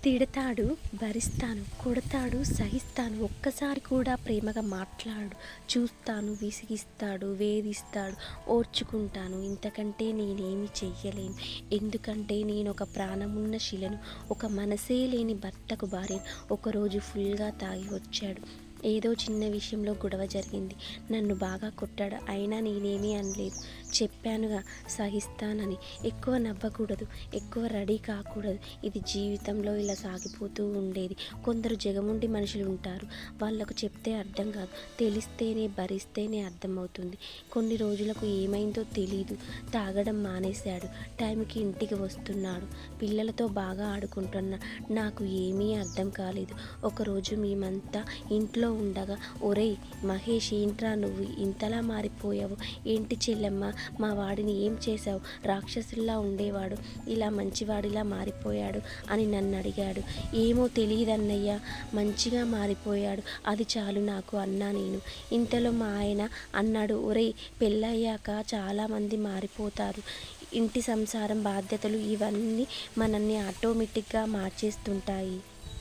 తిడతాడు భరిస్తాను కొడతాడు సహిస్తాను ఒక్కసారి కూడా ప్రేమగా మాట్లాడు చూస్తాను విసిగిస్తాడు వేధిస్తాడు ఓర్చుకుంటాను ఇంతకంటే నేనేమి చెయ్యలేను ఎందుకంటే నేను ఒక ప్రాణమున్న శిలను ఒక మనసే లేని భర్తకు భార్య ఒకరోజు ఫుల్గా తాగి వచ్చాడు ఏదో చిన్న విషయంలో గొడవ జరిగింది నన్ను బాగా కొట్టాడు అయినా నేనేమీ అనలేదు చెప్పానుగా సహిస్తానని ఎక్కువ నవ్వకూడదు ఎక్కువ రెడీ కాకూడదు ఇది జీవితంలో ఇలా సాగిపోతూ ఉండేది కొందరు జగముండి మనుషులు ఉంటారు వాళ్ళకు చెప్తే అర్థం కాదు తెలిస్తేనే భరిస్తేనే అర్థమవుతుంది కొన్ని రోజులకు ఏమైందో తెలీదు తాగడం మానేశాడు టైంకి ఇంటికి వస్తున్నాడు పిల్లలతో బాగా ఆడుకుంటున్నా నాకు ఏమీ అర్థం కాలేదు ఒకరోజు మేమంతా ఇంట్లో ఉండగా ఒరేయ్ మహేష్ ఏంట్రా నువ్వు ఇంతలా మారిపోయావు ఏంటి చెల్లెమ్మ మా వాడిని ఏం చేశావు రాక్షసుల్లా ఉండేవాడు ఇలా మంచివాడిలా మారిపోయాడు అని నన్ను అడిగాడు ఏమో తెలియదన్నయ్య మంచిగా మారిపోయాడు అది చాలు నాకు అన్నా నేను ఇంతలో మా ఆయన అన్నాడు ఒరేయ్ పెళ్ళయ్యాక చాలామంది మారిపోతారు ఇంటి సంసారం బాధ్యతలు ఇవన్నీ మనల్ని ఆటోమేటిక్గా మార్చేస్తుంటాయి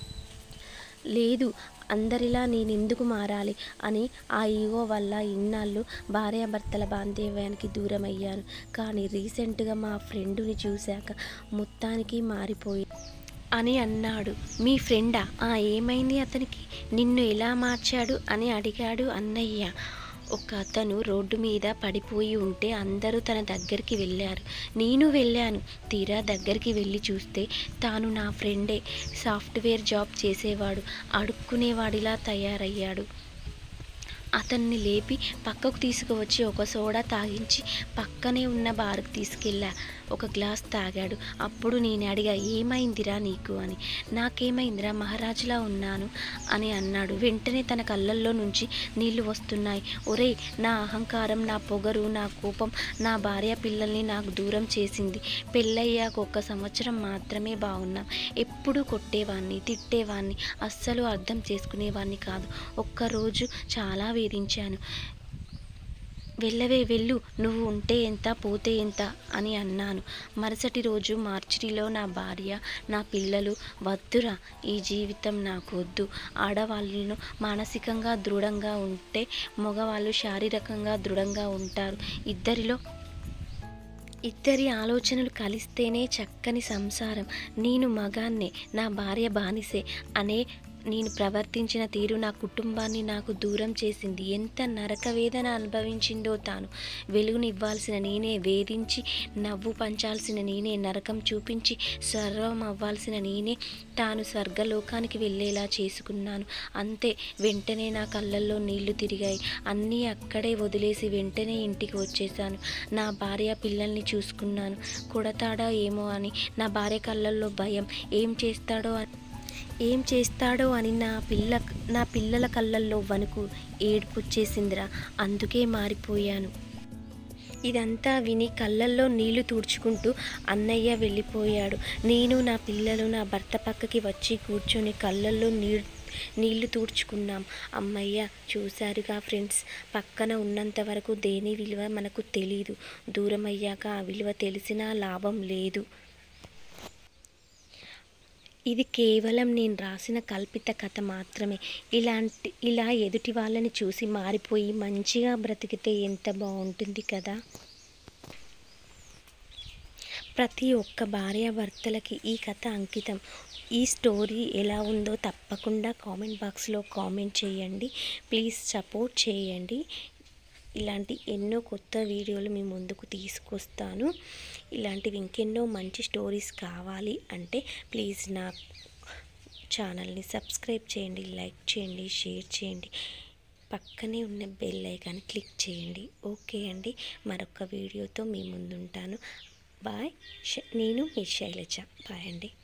లేదు అందరిలా నేను ఎందుకు మారాలి అని ఆ ఈగో వల్ల ఇన్నాళ్ళు భార్యాభర్తల బాంధవ్యానికి దూరం అయ్యాను కానీ రీసెంట్గా మా ఫ్రెండుని చూశాక మొత్తానికి మారిపోయి అని అన్నాడు మీ ఫ్రెండా ఆ ఏమైంది అతనికి నిన్ను ఎలా మార్చాడు అని అడిగాడు అన్నయ్య ఒక అతను రోడ్డు మీద పడిపోయి ఉంటే అందరూ తన దగ్గరికి వెళ్ళారు నేను వెళ్ళాను తీరా దగ్గరికి వెళ్ళి చూస్తే తాను నా ఫ్రెండే సాఫ్ట్వేర్ జాబ్ చేసేవాడు అడుక్కునేవాడిలా తయారయ్యాడు అతన్ని లేపి పక్కకు తీసుకువచ్చి ఒక సోడా తాగించి పక్కనే ఉన్న బార్కు తీసుకెళ్ళా ఒక గ్లాస్ తాగాడు అప్పుడు నేను అడిగా ఏమైందిరా నీకు అని నాకేమైందిరా మహారాజులా ఉన్నాను అని అన్నాడు వెంటనే తన కళ్ళల్లో నుంచి నీళ్లు వస్తున్నాయి ఒరేయ్ నా అహంకారం నా పొగరు నా కోపం నా భార్య పిల్లల్ని నాకు దూరం చేసింది పెళ్ళయ్యాక ఒక సంవత్సరం మాత్రమే బాగున్నాం ఎప్పుడూ కొట్టేవాడిని తిట్టేవాడిని అస్సలు అర్థం చేసుకునేవాడిని కాదు ఒక్కరోజు చాలా వేధించాను వెళ్ళవే వెళ్ళు నువ్వు ఉంటే ఎంత పోతే ఎంత అని అన్నాను మరుసటి రోజు మార్చిలో నా భార్య నా పిల్లలు వద్దురా ఈ జీవితం నాకు వద్దు ఆడవాళ్ళను మానసికంగా దృఢంగా ఉంటే మగవాళ్ళు శారీరకంగా దృఢంగా ఉంటారు ఇద్దరిలో ఇద్దరి ఆలోచనలు కలిస్తేనే చక్కని సంసారం నేను మగాన్నే నా భార్య బానిసే అనే నేను ప్రవర్తించిన తీరు నా కుటుంబాన్ని నాకు దూరం చేసింది ఎంత నరక వేదన అనుభవించిందో తాను వెలుగునివ్వాల్సిన నేనే వేధించి నవ్వు పంచాల్సిన నేనే నరకం చూపించి స్వర్గం అవ్వాల్సిన నేనే తాను స్వర్గలోకానికి వెళ్ళేలా చేసుకున్నాను అంతే వెంటనే నా కళ్ళల్లో నీళ్లు తిరిగాయి అన్నీ అక్కడే వదిలేసి వెంటనే ఇంటికి వచ్చేసాను నా భార్య పిల్లల్ని చూసుకున్నాను కొడతాడా ఏమో అని నా భార్య కళ్ళల్లో భయం ఏం చేస్తాడో అని ఏం చేస్తాడో అని నా పిల్ల నా పిల్లల కళ్ళల్లో వణుకు ఏడుపుచ్చేసిందిరా అందుకే మారిపోయాను ఇదంతా విని కళ్ళల్లో నీళ్లు తుడుచుకుంటూ అన్నయ్య వెళ్ళిపోయాడు నేను నా పిల్లలు నా భర్త పక్కకి వచ్చి కూర్చొని కళ్ళల్లో నీళ్ళు నీళ్లు తూడ్చుకున్నాం అమ్మయ్య చూశారుగా ఫ్రెండ్స్ పక్కన ఉన్నంత వరకు దేని విలువ మనకు తెలీదు దూరం అయ్యాక ఆ విలువ తెలిసినా లాభం లేదు ఇది కేవలం నేను రాసిన కల్పిత కథ మాత్రమే ఇలాంటి ఇలా ఎదుటి వాళ్ళని చూసి మారిపోయి మంచిగా బ్రతికితే ఎంత బాగుంటుంది కదా ప్రతి ఒక్క భార్యాభర్తలకి ఈ కథ అంకితం ఈ స్టోరీ ఎలా ఉందో తప్పకుండా కామెంట్ బాక్స్లో కామెంట్ చేయండి ప్లీజ్ సపోర్ట్ చేయండి ఇలాంటి ఎన్నో కొత్త వీడియోలు మీ ముందుకు తీసుకొస్తాను ఇలాంటివి ఇంకెన్నో మంచి స్టోరీస్ కావాలి అంటే ప్లీజ్ నా ఛానల్ని సబ్స్క్రైబ్ చేయండి లైక్ చేయండి షేర్ చేయండి పక్కనే ఉన్న బెల్ ఐకాన్ క్లిక్ చేయండి ఓకే అండి మరొక వీడియోతో మీ ముందుంటాను బాయ్ నేను మీ శైలజ బాయ్ అండి